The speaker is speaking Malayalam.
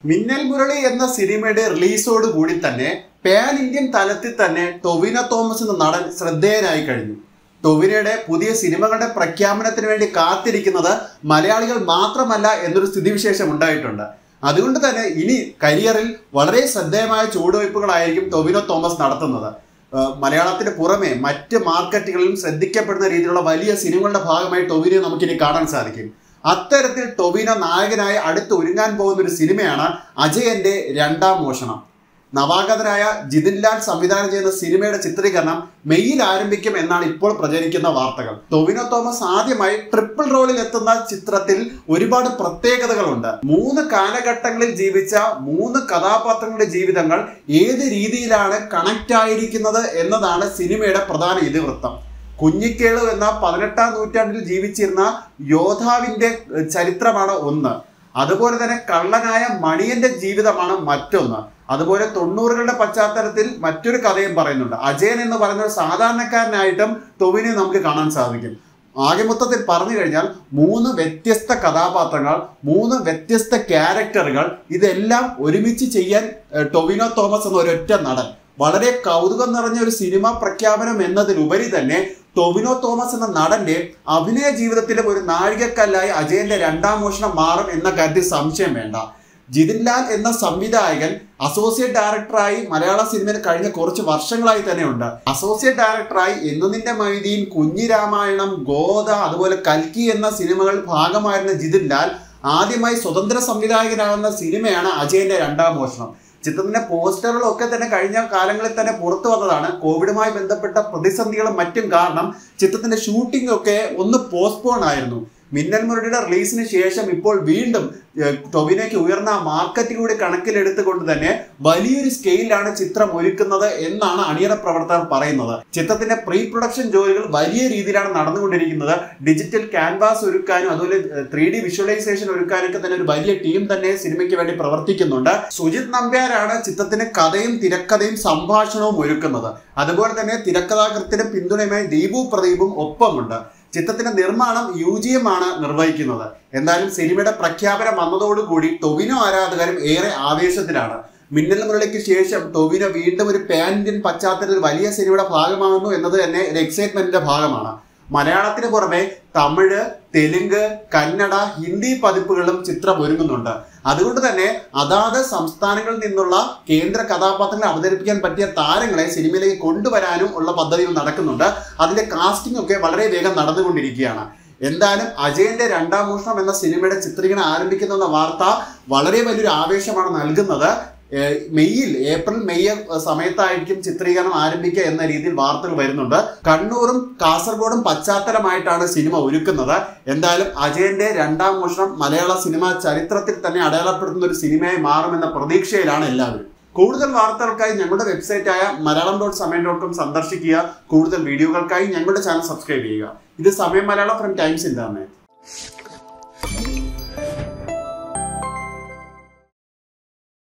മിന്നൽ മുരളി എന്ന സിനിമയുടെ റിലീസോട് കൂടി തന്നെ പാൻ ഇന്ത്യൻ തലത്തിൽ തന്നെ ടൊവിനോ തോമസ് എന്ന നടൻ ശ്രദ്ധേയനായി കഴിഞ്ഞു ടൊവിനോയുടെ പുതിയ സിനിമകളുടെ പ്രഖ്യാപനത്തിന് വേണ്ടി കാത്തിരിക്കുന്നത് മലയാളികൾ മാത്രമല്ല എന്നൊരു സ്ഥിതിവിശേഷം ഉണ്ടായിട്ടുണ്ട് അതുകൊണ്ട് തന്നെ ഇനി കരിയറിൽ വളരെ ശ്രദ്ധേയമായ ചുവടുവയ്പ്പുകളായിരിക്കും ടൊവിനോ തോമസ് നടത്തുന്നത് ഏഹ് മലയാളത്തിന് പുറമെ മറ്റ് മാർക്കറ്റുകളിലും ശ്രദ്ധിക്കപ്പെടുന്ന രീതിയിലുള്ള വലിയ സിനിമകളുടെ ഭാഗമായി ടൊവിനോ നമുക്കിനി കാണാൻ സാധിക്കും അത്തരത്തിൽ ടൊവിനോ നായകനായി അടുത്ത് ഒരുങ്ങാൻ പോകുന്ന ഒരു സിനിമയാണ് അജയന്റെ രണ്ടാം മോഷണം നവാഗതനായ ജിതിൻ ലാൽ സംവിധാനം ചെയ്യുന്ന സിനിമയുടെ ചിത്രീകരണം മെയ്യിൽ ആരംഭിക്കും എന്നാണ് ഇപ്പോൾ പ്രചരിക്കുന്ന വാർത്തകൾ ടൊവിനോ തോമസ് ആദ്യമായി ട്രിപ്പിൾ റോളിൽ എത്തുന്ന ചിത്രത്തിൽ ഒരുപാട് പ്രത്യേകതകളുണ്ട് മൂന്ന് കാലഘട്ടങ്ങളിൽ ജീവിച്ച മൂന്ന് കഥാപാത്രങ്ങളുടെ ജീവിതങ്ങൾ ഏത് രീതിയിലാണ് കണക്റ്റ് ആയിരിക്കുന്നത് എന്നതാണ് സിനിമയുടെ പ്രധാന ഇതിവൃത്തം കുഞ്ഞിക്കേളു എന്ന പതിനെട്ടാം നൂറ്റാണ്ടിൽ ജീവിച്ചിരുന്ന യോദ്ധാവിന്റെ ഏഹ്, ചരിത്രമാണ് ഒന്ന് അതുപോലെ തന്നെ കള്ളനായ മണിയന്റെ ജീവിതമാണ് മറ്റൊന്ന് അതുപോലെ തൊണ്ണൂറുകളുടെ പശ്ചാത്തലത്തിൽ മറ്റൊരു കഥയും പറയുന്നുണ്ട് അജയൻ എന്ന് പറയുന്ന ഒരു സാധാരണക്കാരനായിട്ടും ടൊവിനെ നമുക്ക് കാണാൻ സാധിക്കും ആകെ മൊത്തത്തിൽ പറഞ്ഞു കഴിഞ്ഞാൽ മൂന്ന് വ്യത്യസ്ത കഥാപാത്രങ്ങൾ മൂന്ന് വ്യത്യസ്ത ക്യാരക്ടറുകൾ ഇതെല്ലാം ഒരുമിച്ച് ചെയ്യാൻ ഏഹ്, ടൊവിനോ തോമസ് എന്ന ഒരൊറ്റ നടൻ വളരെ കൗതുകം നിറഞ്ഞ ഒരു സിനിമ പ്രഖ്യാപനം എന്നതിലുപരി തന്നെ ടൊവിനോ തോമസ് എന്ന നടന്റെ അഭിനയ ജീവിതത്തിലും ഒരു നാഴികക്കല്ലായി അജയന്റെ രണ്ടാം മോഷണം മാറും എന്ന കാര്യത്തിൽ സംശയം വേണ്ട ജിതിൻ ലാൽ എന്ന സംവിധായകൻ അസോസിയേറ്റ് ഡയറക്ടറായി മലയാള സിനിമയിൽ കഴിഞ്ഞ കുറച്ച് വർഷങ്ങളായി തന്നെ ഉണ്ട് അസോസിയേറ്റ് ഡയറക്ടറായി എന്നു നിന്റെ മൈദീൻ കുഞ്ഞിരാമായണം ഗോദ അതുപോലെ കൽക്കി എന്ന സിനിമകൾ ഭാഗമായിരുന്ന ജിതിൻ ലാൽ ആദ്യമായി സ്വതന്ത്ര സംവിധായകനാകുന്ന സിനിമയാണ് അജയന്റെ രണ്ടാം മോഷണം ചിത്രത്തിന്റെ പോസ്റ്ററുകളൊക്കെ തന്നെ കഴിഞ്ഞ കാലങ്ങളിൽ തന്നെ പുറത്തു വന്നതാണ് കോവിഡുമായി ബന്ധപ്പെട്ട പ്രതിസന്ധികളും മറ്റും കാരണം ചിത്രത്തിന്റെ ഷൂട്ടിംഗ് ഒക്കെ ഒന്ന് പോസ്റ്റ്പോൺ ആയിരുന്നു മിന്നൽ മുരടിയുടെ റിലീസിന് ശേഷം ഇപ്പോൾ വീണ്ടും ഏഹ്, ടൊവിനോയ്ക്ക് ഉയർന്ന മാർക്കറ്റ് കൂടി കണക്കിലെടുത്തുകൊണ്ട് തന്നെ വലിയൊരു സ്കെയിലാണ് ചിത്രം ഒരുക്കുന്നത് എന്നാണ് അണിയറ പ്രവർത്തകർ പറയുന്നത് ചിത്രത്തിന്റെ പ്രീ പ്രൊഡക്ഷൻ ജോലികൾ വലിയ രീതിയിലാണ് നടന്നുകൊണ്ടിരിക്കുന്നത് ഡിജിറ്റൽ ക്യാൻവാസ് ഒരുക്കാനും അതുപോലെ ത്രീ ഡി വിഷ്വലൈസേഷൻ ഒരുക്കാനൊക്കെ തന്നെ ഒരു വലിയ ടീം തന്നെ സിനിമയ്ക്ക് വേണ്ടി പ്രവർത്തിക്കുന്നുണ്ട് സുജിത് നമ്പ്യാരാണ് ചിത്രത്തിന് കഥയും തിരക്കഥയും സംഭാഷണവും ഒരുക്കുന്നത് അതുപോലെ തന്നെ തിരക്കഥാകൃത്തിന് പിന്തുണയുമായി ദീപു പ്രദീപും ഒപ്പമുണ്ട് ചിത്രത്തിന്റെ നിർമ്മാണം യു ജി എം ആണ് നിർവഹിക്കുന്നത് എന്തായാലും സിനിമയുടെ പ്രഖ്യാപനം വന്നതോടുകൂടി ടൊവിനോ ആരാധകരും ഏറെ ആവേശത്തിലാണ് മിന്നൽ മുരളിക്ക് ശേഷം ടൊവിനോ വീണ്ടും ഒരു പാൻ ഇന്ത്യൻ പശ്ചാത്തലത്തിൽ വലിയ സിനിമയുടെ ഭാഗമാകുന്നു എന്നത് തന്നെ ഒരു എക്സൈറ്റ്മെന്റിന്റെ ഭാഗമാണ് മലയാളത്തിന് പുറമെ തമിഴ് തെലുങ്ക് കന്നഡ ഹിന്ദി പതിപ്പുകളിലും ചിത്രം ഒരുങ്ങുന്നുണ്ട് അതുകൊണ്ട് തന്നെ അതാത് സംസ്ഥാനങ്ങളിൽ നിന്നുള്ള കേന്ദ്ര കഥാപാത്രങ്ങളെ അവതരിപ്പിക്കാൻ പറ്റിയ താരങ്ങളെ സിനിമയിലേക്ക് കൊണ്ടുവരാനും ഉള്ള പദ്ധതികൾ നടക്കുന്നുണ്ട് അതിന്റെ കാസ്റ്റിംഗ് ഒക്കെ വളരെ വേഗം നടന്നുകൊണ്ടിരിക്കുകയാണ് എന്തായാലും അജയന്റെ രണ്ടാം മോഷണം എന്ന സിനിമയുടെ ചിത്രീകരണം ആരംഭിക്കുന്നു എന്ന വാർത്ത വളരെ വലിയൊരു ആവേശമാണ് നൽകുന്നത് ഏഹ് മെയ്യിൽ ഏപ്രിൽ മെയ് സമയത്തായിരിക്കും ചിത്രീകരണം ആരംഭിക്കുക എന്ന രീതിയിൽ വാർത്തകൾ വരുന്നുണ്ട് കണ്ണൂറും കാസർഗോഡും പശ്ചാത്തലമായിട്ടാണ് സിനിമ ഒരുക്കുന്നത് എന്തായാലും അജയന്റെ രണ്ടാം മോഷണം മലയാള സിനിമ ചരിത്രത്തിൽ തന്നെ അടയാളപ്പെടുത്തുന്ന ഒരു സിനിമയായി മാറുമെന്ന പ്രതീക്ഷയിലാണ് എല്ലാവരും കൂടുതൽ വാർത്തകൾക്കായി ഞങ്ങളുടെ വെബ്സൈറ്റായ Malayalam dot Samayam dot com സന്ദർശിക്കുക കൂടുതൽ വീഡിയോകൾക്കായി ഞങ്ങളുടെ ചാനൽ സബ്സ്ക്രൈബ് ചെയ്യുക ഇത് സമയം മലയാളം ഫ്രം ടൈംസ് ഇന്റർനെറ്റ്